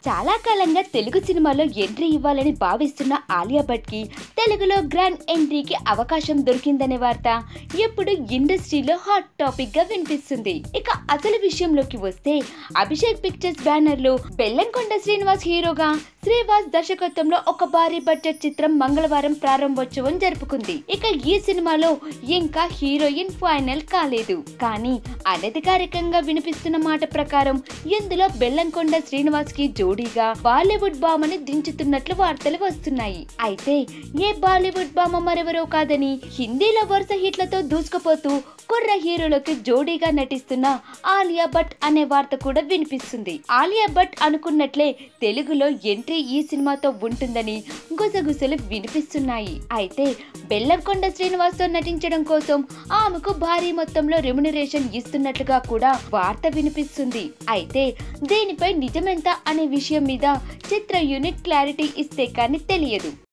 చాలా కాలంగా తెలుగు సినిమాలో ఎంట్రీ ఇవ్వాలని భావిస్తున్న ఆలియా భట్ కి తెలుగులో గ్రాండ్ ఎంట్రీకి అవకాశం దొరికిందనే వార్త ఎప్పుడు ఇండస్ట్రీలో హాట్ టాపిక్ గా వినిపిస్తుంది ఇక అసలు విషయంలోకి వస్తే అభిషేక్ పిక్చర్స్ బ్యానర్ లో బెల్లంకొండ శ్రీనివాస్ హీరోగా శ్రీవాస్ దర్శకత్వంలో ఒక భారీ బడ్జెట్ చిత్రం మంగళవారం ప్రారంభోత్సవం జరుపుకుంది ఇక ఈ సినిమాలో ఇంకా హీరోయిన్ ఫైనల్ కాలేదు కానీ అనధికారికంగా వినిపిస్తున్న మాట ప్రకారం ఇందులో బెల్లంకొండ శ్రీనివాస్ కి జోడీగా బాలీవుడ్ భామని దించుతున్నట్లు వార్తలు వస్తున్నాయి అయితే ఏ బాలీవుడ్ భామ మరెవరో కాదని హిందీలో వరుస హిట్లతో దూసుకుపోతూ కుర్ర హీరోలకు జోడీగా నటిస్తున్న ఆలియా భట్ అనే వార్త కూడా వినిపిస్తుంది ఆలియా భట్ అనుకున్నట్లే తెలుగులో ఎంట్రీ ఈ సినిమాతో ఉంటుందని గుసగుసలు వినిపిస్తున్నాయి అయితే బెల్లంకొండ శ్రీనివాస్ తో నటించడం కోసం ఆమెకు భారీ మొత్తంలో రెమ్యునరేషన్ ఇస్తున్నట్లుగా కూడా వార్త వినిపిస్తుంది అయితే దీనిపై నిజమెంత అనే విషయం మీద చిత్ర యూనిట్ క్లారిటీ ఇస్తే కానీ తెలియదు